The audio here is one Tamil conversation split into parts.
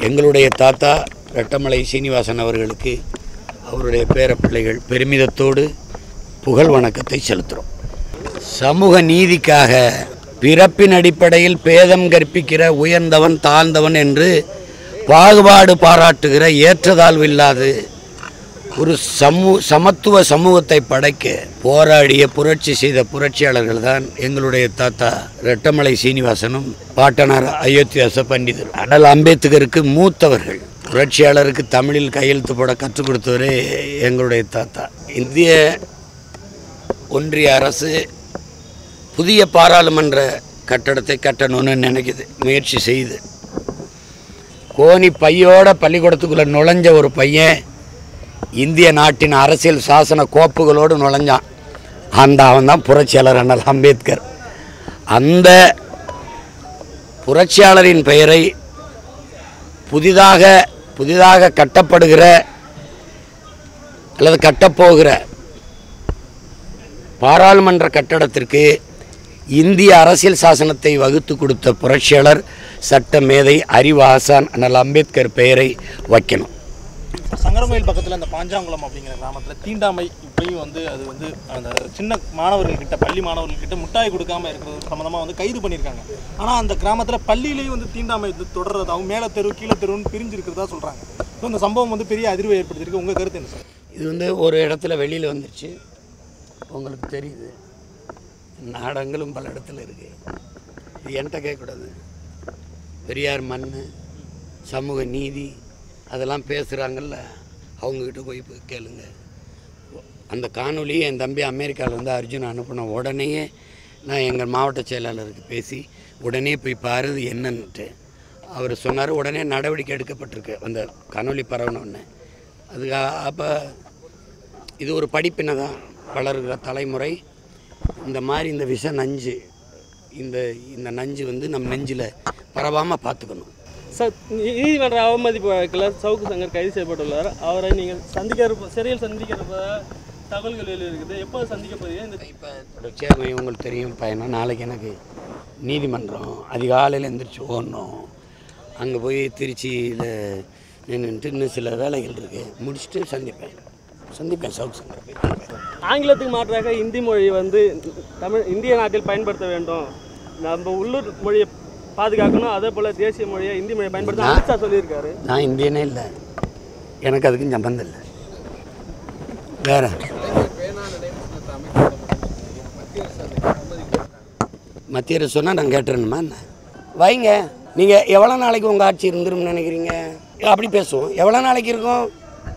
எங்களுடைய தாத்தா ரெட்டமலை சீனிவாசன் அவர்களுக்கு அவருடைய பேரப்பிள்ளைகள் பெருமிதத்தோடு புகழ் வணக்கத்தை செலுத்துகிறோம் சமூக நீதிக்காக பிறப்பின் அடிப்படையில் பேதம் கற்பிக்கிற உயர்ந்தவன் தாழ்ந்தவன் என்று பாகுபாடு பாராட்டுகிற ஏற்றதாழ்வில்லாது ஒரு சமூ சமத்துவ சமூகத்தை படைக்க போராடிய புரட்சி செய்த புரட்சியாளர்கள் தான் எங்களுடைய தாத்தா ரெட்டமலை சீனிவாசனும் பாட்டனார் அயோத்தியாச பண்டிதர் அடல் அம்பேத்கருக்கு மூத்தவர்கள் புரட்சியாளருக்கு தமிழில் கையெழுத்து போட கற்றுக் கொடுத்தவரே எங்களுடைய தாத்தா இந்திய ஒன்றிய அரசு புதிய பாராளுமன்ற கட்டடத்தை கட்டணும்னு நினைக்குது முயற்சி செய்யுது கோணி பையோட பள்ளிக்கூடத்துக்குள்ளே நுழைஞ்ச ஒரு பையன் இந்திய நாட்டின் அரசியல் சாசன கோப்புகளோடு நுழைஞ்சான் அந்த அவன் தான் புரட்சியாளர் அண்ணல் அம்பேத்கர் அந்த புரட்சியாளரின் பெயரை புதிதாக புதிதாக கட்டப்படுகிற அல்லது கட்டப்போகிற பாராளுமன்ற கட்டடத்திற்கு இந்திய அரசியல் சாசனத்தை வகுத்து கொடுத்த புரட்சியாளர் சட்ட மேதை அறிவாசான் அண்ணல் அம்பேத்கர் பெயரை வைக்கணும் சங்கரங்கோயில் பக்கத்தில் அந்த பாஞ்சாங்குளம் அப்படிங்கிற கிராமத்தில் தீண்டாமை இப்பயும் வந்து அது வந்து அந்த சின்ன மாணவர்கள்கிட்ட பள்ளி மாணவர்கள்கிட்ட முட்டாய் கொடுக்காம இருக்கிறது சம்மந்தமாக வந்து கைது பண்ணியிருக்காங்க ஆனால் அந்த கிராமத்தில் பள்ளியிலேயும் வந்து தீண்டாமை இது தொடர்றதாகவும் மேலே தெரு கீழே தெருன்னு பிரிஞ்சு இருக்கிறதா சொல்கிறாங்க ஸோ இந்த சம்பவம் வந்து பெரிய அதிர்வை ஏற்படுத்தியிருக்கு உங்கள் கருத்து என்ன சார் இது வந்து ஒரு இடத்துல வெளியில் வந்துருச்சு உங்களுக்கு தெரியுது நாடகங்களும் பல இடத்துல இருக்குது இது என்கிட்ட கேட்கக்கூடாது பெரியார் மண் சமூக நீதி அதெல்லாம் பேசுகிறாங்கல்ல அவங்கக்கிட்ட போய் போய் கேளுங்க அந்த காணொலியை என் தம்பி அமெரிக்காவில் வந்து அர்ஜுன் அனுப்பின உடனேயே நான் எங்கள் மாவட்ட செயலாளருக்கு பேசி உடனே போய் பாரு இது என்னன்னுட்டு அவர் சொன்னார் உடனே நடவடிக்கை எடுக்கப்பட்டிருக்கு அந்த காணொலி பரவணுன்னு அதுக்கு அப்போ இது ஒரு படிப்பினை தான் வளர்கிற தலைமுறை இந்த மாதிரி இந்த விஷ நஞ்சு இந்த இந்த நஞ்சு வந்து நம்ம நெஞ்சில் பரவாமல் பார்த்துக்கணும் சார் நீதிமன்ற அவமதிப்பு வழக்கில் சவுக்கு சங்கர் கைது செய்யப்பட்டுள்ளார் அவரை நீங்கள் சந்திக்க இருப்ப- சிறையில் சந்திக்க இருப்ப தகவல்கள் வெளியே இருக்குது எப்போ சந்திக்க போறீங்க இந்த இப்போ தொடர்ச்சியாக உங்களுக்கு தெரியும் பையனா நாளைக்கு எனக்கு நீதிமன்றம் அதிகாலையில் எந்திரிச்சு ஓடணும் அங்கே போய் திருச்சியில் நின்றுட்டு இன்னும் சில வேலைகள் இருக்குது முடிச்சுட்டு சந்திப்பேன் சந்திப்பேன் சவுக் சங்கரை போய் ஆங்கிலத்துக்கு மாற்றாக இந்தி மொழி வந்து தமிழ் இந்திய நாட்டில் பயன்படுத்த வேண்டும் நம்ம உள்ளூர் மொழியை பாதுகாக்கணும் அதே போல் தேசிய மொழியை இந்தி மொழியை பயன்படுத்த அமித்ஷா சொல்லியிருக்காரு நான் இந்தியனே இல்லை எனக்கு அதுக்கும் சம்பந்தம் இல்லை வேற மத்திய அரசு சொன்னால் நான் கேட்டுறணுமா என்ன வைங்க நீங்கள் எவ்வளோ நாளைக்கு உங்கள் ஆட்சி இருந்துரும்னு நினைக்கிறீங்க அப்படி பேசுவோம் எவ்வளோ நாளைக்கு இருக்கும்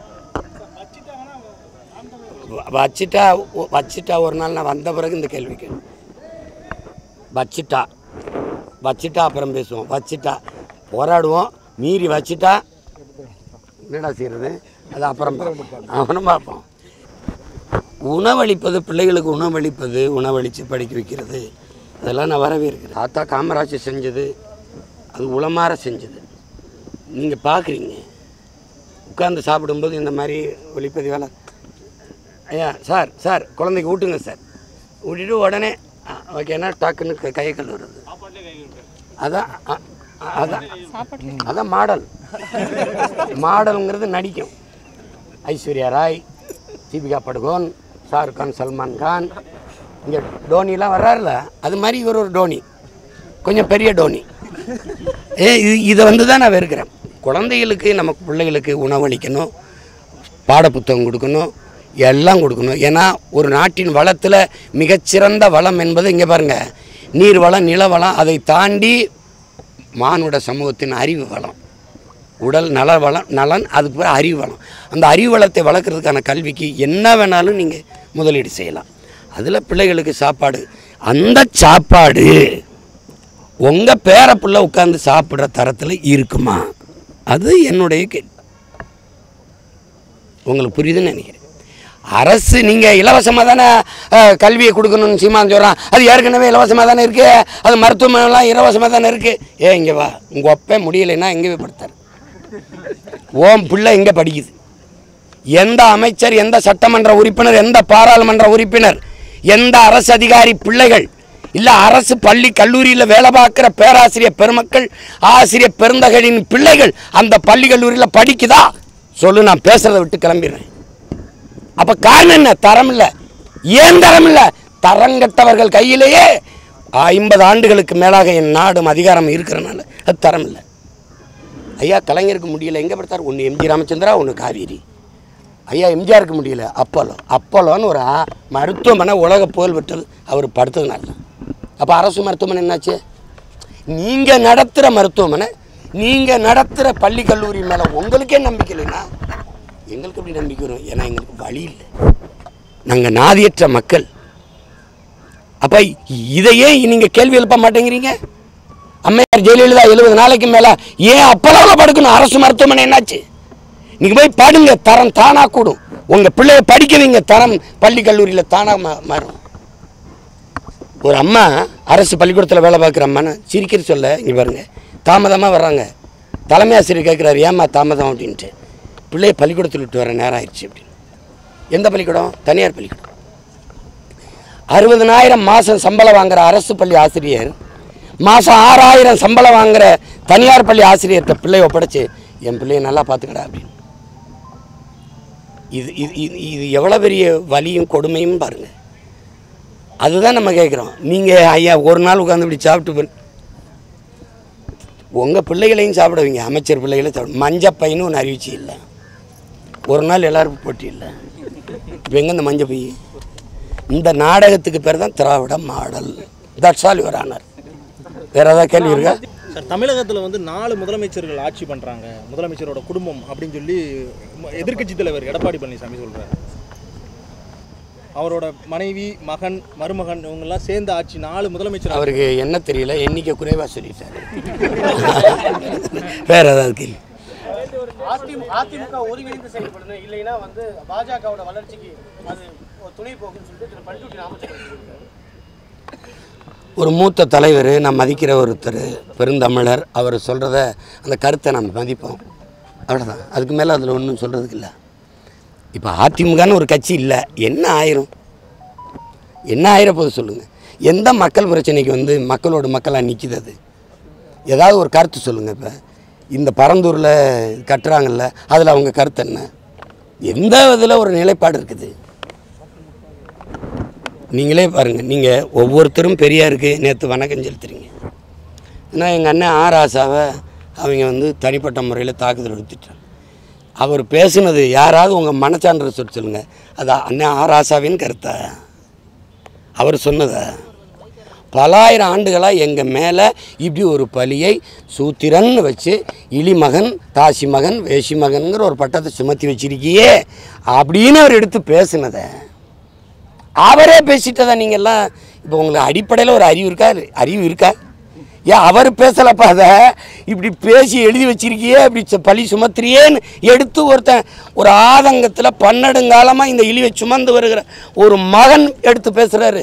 வ- வச்சிட்டா ஒ- வச்சிட்டா ஒரு நாள் நான் வந்த பிறகு இந்த கேள்வி கேள்வி வச்சிட்டா வச்சிட்டா அப்புறம் பேசுவோம் வச்சிட்டா போராடுவோம் மீறி வச்சிட்டா என்னடா செய்கிறது அது அப்புறம் பார்ப்போம். அவனும் பார்ப்போம் உணவளிப்பது பிள்ளைகளுக்கு உணவளிப்பது உணவளித்து படிக்க வைக்கிறது அதெல்லாம் நான் வரவேற்கிறேன் தாத்தா காமராஜர் செஞ்சது அது உளமாற செஞ்சது நீங்கள் பார்க்குறீங்க உட்கார்ந்து சாப்பிடும்போது இந்த மாதிரி ஒளிப்பதிவாளர் ஐயா சார் சார் குழந்தைக்கு ஊட்டுங்க சார் ஊட்டிட்டு உடனே ஆ, ஓகேன்னா டக்குன்னு க- கையை கழுவுறது அதான் அ- அ- அதான் அதான் மாடல் மாடலுங்கிறது நடிக்கும் ஐஸ்வர்யா ராய் தீபிகா படுகோன் ஷாருக் கான் சல்மான் கான் இங்கே டோனிலாம் வர்றாருல அது மாதிரி இவர் ஒரு டோனி கொஞ்சம் பெரிய டோனி ஏ இது இதை வந்து தான் நான் வெறுக்கிறேன் குழந்தைகளுக்கு நமக்கு பிள்ளைகளுக்கு உணவளிக்கணும் பாடப்புத்தகம் கொடுக்கணும் எல்லாம் கொடுக்கணும் ஏன்னா ஒரு நாட்டின் வளத்தில் மிகச்சிறந்த வளம் என்பது இங்கே பாருங்கள் நீர் வளம் நில வளம் அதை தாண்டி மானுட சமூகத்தின் அறிவு வளம் உடல் நல வளம் நலன் அது பிறகு அறிவு வளம் அந்த அறிவு வளத்தை வளர்க்குறதுக்கான கல்விக்கு என்ன வேணாலும் நீங்கள் முதலீடு செய்யலாம் அதில் பிள்ளைகளுக்கு சாப்பாடு அந்த சாப்பாடு உங்கள் பேரப்புள்ள உட்காந்து சாப்பிட்ற தரத்தில் இருக்குமா அது என்னுடைய கேள்வி உங்களுக்கு புரியுதுன்னு நினைக்கிறேன் அரசு நீங்கள் இலவசமாக தானே அஹ், கல்வியை கொடுக்கணும்னு சீமான் சொல்கிறான் அது ஏற்கனவே இலவசமாக தானே இருக்குது அது மருத்துவமனைலாம் இலவசமாக தானே இருக்குது ஏ இங்கே வா உங்கள் ஒப்பே முடியலைன்னா எங்கே போய் படுத்தார் ஓம் பிள்ளை எங்கே படிக்குது எந்த அமைச்சர் எந்த சட்டமன்ற உறுப்பினர் எந்த பாராளுமன்ற உறுப்பினர் எந்த அரசு அதிகாரி பிள்ளைகள் இல்லை அரசு பள்ளி கல்லூரியில் வேலை பார்க்குற பேராசிரியர் பெருமக்கள் ஆசிரியர் பெருந்தகளின் பிள்ளைகள் அந்த பள்ளி கல்லூரியில் படிக்குதா சொல்லு நான் பேசுறதை விட்டு கிளம்பிடுறேன் அப்ப காரணம் என்ன தரம் இல்லை ஏன் தரம் இல்லை தரங்கட்டவர்கள் கையிலேயே ஐம்பது ஆண்டுகளுக்கு மேலாக என் நாடும் அதிகாரம் இருக்கிறனால அது தரம் இல்லை ஐயா கலைஞருக்கு முடியல எங்கே படுத்தார் ஒன்று எம்ஜி ராமச்சந்திரா ஒன்று காவேரி ஐயா எம்ஜிஆருக்கு முடியல அப்போலோ அப்போலோன்னு ஒரு ஆ- மருத்துவமனை உலக புகழ் பெற்றது அவர் படுத்ததுனால தான் அப்போ அரசு மருத்துவமனை என்னாச்சு நீங்கள் நடத்துகிற மருத்துவமனை நீங்கள் நடத்துகிற பள்ளி கல்லூரி மேலே உங்களுக்கே நம்பிக்கை இல்லைன்னா எங்களுக்கு எப்படி நம்பிக்கை வரும் ஏன்னா எங்களுக்கு வழி இல்லை நாங்கள் நாதியற்ற மக்கள் அப்போ இதையே நீங்கள் கேள்வி எழுப்ப மாட்டேங்கிறீங்க அம்மையார் ஜெயலலிதா எழுபது நாளைக்கு மேலே ஏன் அப்பளவில் படுக்கணும் அரசு மருத்துவமனை என்னாச்சு நீங்கள் போய் படுங்க தரம் தானாக கூடும் உங்கள் பிள்ளைய படிக்க வைங்க தரம் பள்ளி கல்லூரியில் தானாக மா மாறும் ஒரு அம்மா அரசு பள்ளிக்கூடத்தில் வேலை பார்க்குற அம்மான்னு சிரிக்கிற சொல்ல இங்கே பாருங்க தாமதமாக வர்றாங்க தலைமை ஆசிரியர் கேட்குறாரு ஏம்மா தாமதம் அப்படின்ட்டு பிள்ளைய பள்ளிக்கூடத்தில் விட்டு வர நேரம் ஆயிடுச்சு அப்படின்னு எந்த பள்ளிக்கூடம் தனியார் பள்ளிக்கூடம் அறுபதனாயிரம் மாதம் சம்பளம் வாங்குற அரசு பள்ளி ஆசிரியர் மாதம் ஆறாயிரம் சம்பளம் வாங்குற தனியார் பள்ளி ஆசிரியர்கிட்ட பிள்ளைய ஒப்படைச்சு என் பிள்ளைய நல்லா பார்த்துக்கடா அப்படின்னு இது இது இது இது எவ்வளோ பெரிய வலியும் கொடுமையும் பாருங்கள் அதுதான் நம்ம கேட்குறோம் நீங்கள் ஐயா ஒரு நாள் உட்காந்து இப்படி சாப்பிட்டு போய் உங்கள் பிள்ளைகளையும் சாப்பிடுவீங்க அமைச்சர் பிள்ளைகளையும் சாப்பிடு மஞ்சப்பைன்னு ஒன்று அறிவிச்சு இல்லை ஒரு நாள் எல்லாருக்கும் போட்டி இல்லை இப்போ எங்கே இந்த மஞ்சள் பை இந்த நாடகத்துக்கு பேர் தான் Dravida model that's all your honour வேறு ஏதாவது கேள்வி இருக்கா சார் தமிழகத்தில் வந்து நாலு முதலமைச்சர்கள் ஆட்சி பண்ணுறாங்க முதலமைச்சரோட குடும்பம் அப்படின்னு சொல்லி எதிர்க்கட்சி தலைவர் எடப்பாடி பழனிசாமி சொல்கிறார் அவரோட மனைவி மகன் மருமகன் இவங்கெல்லாம் சேர்ந்த ஆட்சி நாலு முதலமைச்சர் அவருக்கு என்ன தெரியல எண்ணிக்கை குறைவாக சொல்லிட்டாரு வேற ஏதாவது கேள்வி அதிமுக அதிமுக ஒருங்கிணைந்து செயல்படணும் இல்லைன்னா வந்து பாஜகவோட வளர்ச்சிக்கு அது ஒரு துணை போகுன்னு சொல்லிட்டு திரு பண்ருட்டி ராமச்சந்திரன் சொல்லியிருக்காரு ஒரு மூத்த தலைவர் நான் மதிக்கிற ஒருத்தர் பெருந்தமிழர் அவர் சொல்கிறத அந்த கருத்தை நம்ம மதிப்போம் அவ்வளோதான் அதுக்கு மேலே அதில் ஒன்றும் சொல்கிறதுக்கு இல்லை இப்போ அதிமுகன்னு ஒரு கட்சி இல்லை என்ன ஆயிரும் என்ன ஆயிர போது சொல்லுங்கள் எந்த மக்கள் பிரச்சனைக்கு வந்து மக்களோட மக்களாக நிற்கிது அது ஏதாவது ஒரு கருத்து சொல்லுங்கள் இப்போ இந்த பரந்தூரில் கட்டுறாங்கல்ல அதில் அவங்க கருத்து என்ன எந்த இதில் ஒரு நிலைப்பாடு இருக்குது நீங்களே பாருங்கள் நீங்கள் ஒவ்வொருத்தரும் பெரியாருக்கு நேற்று வணக்கம் செலுத்துறீங்க ஏன்னா எங்கள் அண்ணன் ஆர் ஆசாவை அவங்க வந்து தனிப்பட்ட முறையில் தாக்குதல் எடுத்துட்டாங்க அவர் பேசுனது யாராவது உங்கள் மனச்சான்ற சொல்லி சொல்லுங்கள் அது அண்ணன் ஆர் ஆசாவின் கருத்தா அவர் சொன்னதா பலாயிரம் ஆண்டுகளாக எங்கள் மேலே இப்படி ஒரு பலியை சூத்திரன்னு வச்சு இளிமகன் தாசி மகன் வேசி மகன்கிற ஒரு பட்டத்தை சுமத்தி வச்சிருக்கியே அப்படின்னு அவர் எடுத்து பேசுனதை அவரே பேசிட்டதா நீங்கள்லாம் இப்போ உங்களுக்கு அடிப்படையில் ஒரு அறிவு இருக்கா அறிவு இருக்கா ஏன் அவர் பேசலப்பா அதை இப்படி பேசி எழுதி வச்சிருக்கியே இப்படி சு- பழி சுமத்துறியேன்னு எடுத்து ஒருத்தன் ஒரு ஆதங்கத்தில் பன்னெடுங்காலமாக இந்த இழிவை சுமந்து வருகிற ஒரு மகன் எடுத்து பேசுகிறாரு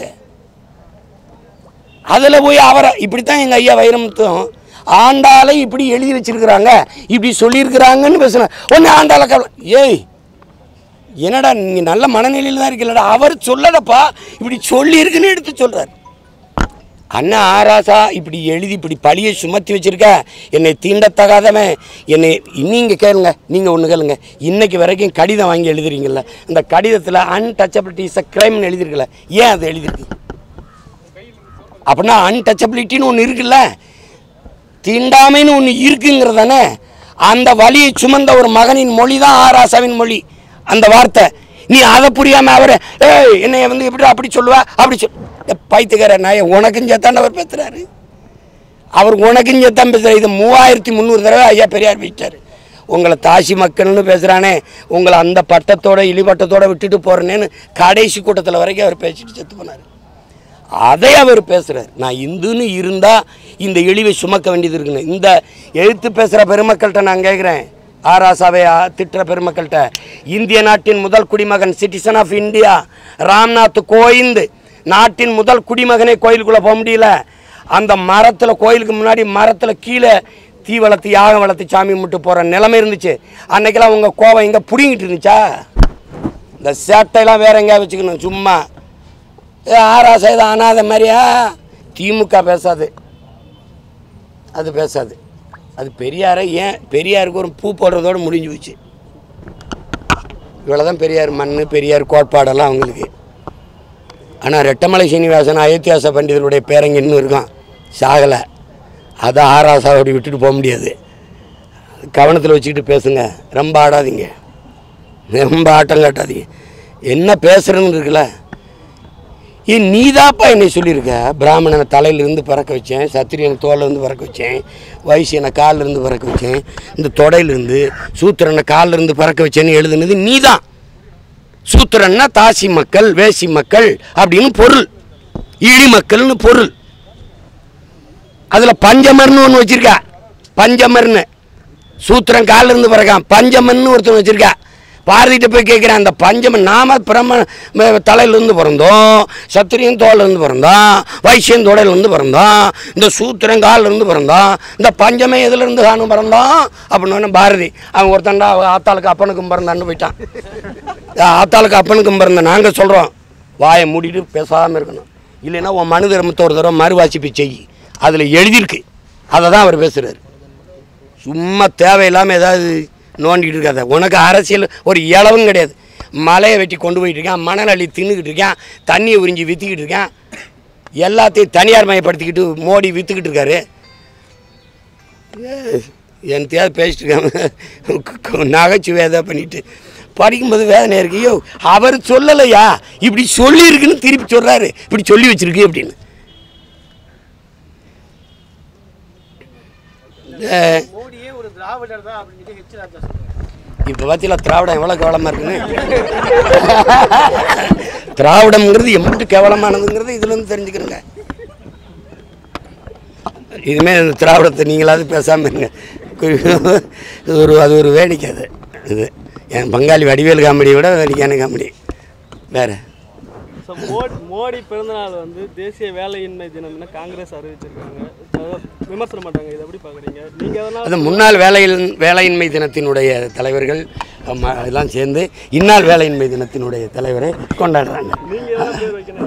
அதில் போய் அவரை இப்படித்தான் எங்கள் ஐயா வைரமுத்தும் ஆண்டாளை இப்படி எழுதி வச்சிருக்கிறாங்க இப்படி சொல்லியிருக்கிறாங்கன்னு பேசுனேன் ஒன்று ஆண்டாளை கவலை ஏய் என்னடா நீங்கள் நல்ல மனநிலையில் தான் இருக்கீங்களடா அவர் சொல்லடப்பா இப்படி சொல்லியிருக்குன்னு எடுத்து சொல்கிறார் அண்ணா ஆராசா இப்படி எழுதி இப்படி பழியை சுமத்தி வச்சிருக்க என்னை தீண்டத்தகாதவன் என்னை நீங்கள் கேளுங்க நீங்கள் ஒன்று கேளுங்க இன்னைக்கு வரைக்கும் கடிதம் வாங்கி எழுதுறீங்கல்ல அந்த கடிதத்தில் அன்டச்சபிலிட்டி இஸ் அ கிரைம்னு எழுதிருக்கல ஏன் அது எழுதிருக்கு அப்படின்னா அன்டச்சபிலிட்டின்னு ஒன்று இருக்குல்ல தீண்டாமைன்னு ஒன்று இருக்குங்கிறதானே அந்த வலியை சுமந்த ஒரு மகனின் மொழி தான் ஆராசாவின் மொழி அந்த வார்த்தை நீ அதை புரியாம அவரை ஏய் என்னைய வந்து எப்படி அப்படி சொல்லுவா அப்படி சொல் ஏ, பைத்தியக்கார நாய உனக்கும் சேர்த்தான் அவர் பேசுறாரு அவர் உனக்கும் சேர்த்தான் பேசுறாரு இது மூவாயிரத்தி முந்நூறு தடவை ஐயா பெரியார் பேசிட்டாரு உங்களை தாசி மக்கள்னு பேசுகிறானே உங்களை அந்த பட்டத்தோட இழிபட்டத்தோட விட்டுட்டு போகிறேனேன்னு கடைசி கூட்டத்தில் வரைக்கும் அவர் பேசிட்டு செத்து போனார் அதை அவர் பேசுகிறார் நான் இந்துன்னு இருந்தால் இந்த இழிவை சுமக்க வேண்டியது இருக்குன்னு இந்த எழுத்து பேசுகிற பெருமக்கள்கிட்ட நான் கேட்குறேன் ஆராசாவை ஆ- திட்டுற பெருமக்கள்கிட்ட இந்திய நாட்டின் முதல் குடிமகன் citizen of India Ramnath Kovind நாட்டின் முதல் குடிமகனே கோயிலுக்குள்ளே போக முடியல அந்த மரத்தில் கோயிலுக்கு முன்னாடி மரத்தில் கீழே தீ வளர்த்து யாகம் வளர்த்து சாமி கும்பிட்டு போகிற நிலைமை இருந்துச்சு அன்னைக்கெல்லாம் உங்கள் கோவம் இங்கே பிடிங்கிட்டு இருந்துச்சா இந்த சேட்டையெல்லாம் வேற எங்கேயா வச்சுக்கணும் சும்மா ஏ ஆராசை இது அனாதை மாதிரியா திமுக பேசாது அது பேசாது அது பெரியாரை ஏன் பெரியாருக்கு ஒரு பூ போடுறதோடு முடிஞ்சு போச்சு இவ்வளோ தான் பெரியார் மண் பெரியார் கோட்பாடெல்லாம் அவங்களுக்கு ஆனால் ரெட்டமலை சீனிவாசன் அயோத்தியாச பண்டிதருடைய பேரங்க இன்னும் இருக்கான் சாகலை அதை ஆராசா அப்படி விட்டுட்டு போக முடியாது கவனத்தில் வச்சுக்கிட்டு பேசுங்க ரொம்ப ஆடாதீங்க ரொம்ப ஆட்டம் காட்டாதீங்க என்ன பேசுறதுன்னு இருக்குல்ல ஏன் நீதாப்பா என்னை சொல்லியிருக்க பிராமணனை தலையிலிருந்து பறக்க வச்சேன் சத்திரியனை தோலிருந்து பறக்க வச்சேன் வைசியனை காலிலிருந்து பறக்க வச்சேன் இந்த தொடையிலிருந்து சூத்திரனை காலிலிருந்து பறக்க வச்சேன்னு எழுதுனது நீதான் சூத்திரன்னா தாசி மக்கள் வேசி மக்கள் அப்படின்னு பொருள் இழி மக்கள்னு பொருள் அதில் பஞ்சமர்னு ஒன்று வச்சிருக்கா பஞ்சமர்னு சூத்திரன் காலில் இருந்து பிறகான் பஞ்சமன்னு ஒருத்தன் வச்சிருக்கா பாரதிட்ட போய் கேட்குறேன் அந்த பஞ்சமன் நாம பிரம்ம ம- தலையிலிருந்து பிறந்தோம் சத்திரியன் தோலிருந்து பிறந்தோம் வைசியன் தொடையிலிருந்து பிறந்தோம் இந்த சூத்திரன் காலில் இருந்து பிறந்தோம் இந்த பஞ்சமே எதுலேருந்து காணும் பிறந்தோம் அப்படின்னு பாரதி அவன் ஒருத்தன்டா அவன் ஆத்தாளுக்கு அப்பனுக்கும் பிறந்தான்னு போயிட்டான் ஆத்தாளுக்கு அப்பனுக்கும் பிறந்த நாங்கள் சொல்கிறோம் வாயை மூடிட்டு பேசாமல் இருக்கணும் இல்லைன்னா உன் மனு தர்மத்தை ஒரு தடவை மறுவாசிப்பு செய் அதில் எழுதியிருக்கு அதை தான் அவர் பேசுகிறார் சும்மா தேவையில்லாமல் ஏதாவது நோண்டிக்கிட்டு இருக்காத உனக்கு அரசியல் ஒரு இளவும் கிடையாது மலையை வெட்டி கொண்டு போயிட்டு இருக்கான் மணல் அள்ளி தின்னுக்கிட்டு இருக்கான் தண்ணியை உறிஞ்சி விற்றுக்கிட்டு இருக்கான் எல்லாத்தையும் தனியார் மயப்படுத்திக்கிட்டு மோடி விற்றுக்கிட்டு இருக்காரு என் தேவை பேசிட்டு இருக்காங்க நகைச்சுவை ஏதாவது பண்ணிட்டு படிக்கும்போது வேதனை இருக்கு ஐயோ அவர் சொல்லலையா இப்படி சொல்லியிருக்குன்னு திருப்பி சொல்கிறாரு இப்படி சொல்லி வச்சிருக்கு அப்படின்னு அஹ், மோடியே ஒரு திராவிடர் தான் அப்படின்னு ஹெச் ராஜா சொல்றாரு இப்போ பார்த்தீங்களா திராவிடம் எவ்வளோ கேவலமாக இருக்குன்னு திராவிடம்ங்கிறது எம்பிட்டு கேவலமானதுங்கிறது இதுலேருந்து தெரிஞ்சுக்கிறேங்க இனிமேல் இந்த திராவிடத்தை நீங்களாவது பேசாமல் இருங்க இது ஒரு அது ஒரு வேடிக்கை அது இது என் பங்காளி வடிவேல் காமெடியை விட வேடிக்கையான காமெடி வேறு ஸோ மோடி மோடி பிறந்தநாள் வந்து தேசிய வேலையின்மை தினம்னு காங்கிரஸ் அறிவிச்சிருக்காங்க அதை விமர்சன மாட்டாங்க இதை எப்படி பார்க்குறீங்க நீங்கள் எதனா அது முன்னாள் வேலையில் வேலையின்மை தினத்தினுடைய தலைவர்கள் ஆமா, எல்லாம் சேர்ந்து இந்நாள் வேலையின்மை தினத்தினுடைய தலைவரை கொண்டாடுறாங்க நீங்கள் எதனா பேர் வைக்கணும்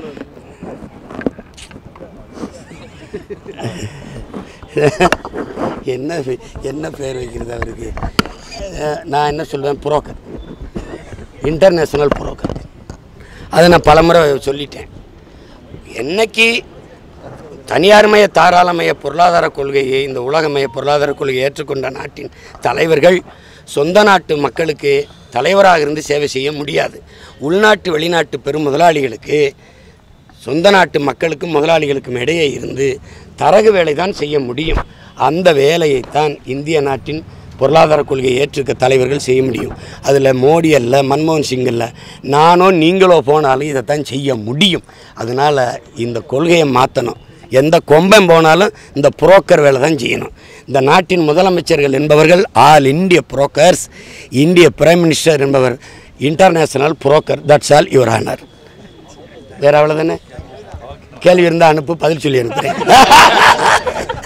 என்ன பே- என்ன பேர் வைக்கிறது அவருக்கு அஹ், நான் என்ன சொல்லுவேன் புரோக்கர் இன்டர்நேஷ்னல் புரோக்கர் அதை நான் பலமுறை சொல்லிட்டேன் என்னைக்கு தனியார்மய தாராளமய பொருளாதார கொள்கையை இந்த உலகமய பொருளாதார கொள்கையை ஏற்றுக்கொண்ட நாட்டின் தலைவர்கள் சொந்த நாட்டு மக்களுக்கு தலைவராக இருந்து சேவை செய்ய முடியாது உள்நாட்டு வெளிநாட்டு பெரும் முதலாளிகளுக்கு சொந்த நாட்டு மக்களுக்கும் முதலாளிகளுக்கும் இடையே இருந்து தரகு வேலை தான் செய்ய முடியும் அந்த வேலையைத்தான் இந்திய நாட்டின் பொருளாதார கொள்கையை ஏற்றுக்க தலைவர்கள் செய்ய முடியும் அதில் மோடி அல்ல மன்மோகன் சிங் அல்ல நானோ நீங்களோ போனாலும் இதைத்தான் செய்ய முடியும் அதனால் இந்த கொள்கையை மாற்றணும் எந்த கொம்பன் போனாலும் இந்த புரோக்கர் வேலை தான் செய்யணும் இந்த நாட்டின் முதலமைச்சர்கள் என்பவர்கள் ஆல் இந்திய புரோக்கர்ஸ் இந்திய பிரைம் மினிஸ்டர் என்பவர் international broker that's all your honour வேற அவ்வளோதானே கேள்வி இருந்தால் அனுப்பு பதில் சொல்லி அனுப்புகிறேன்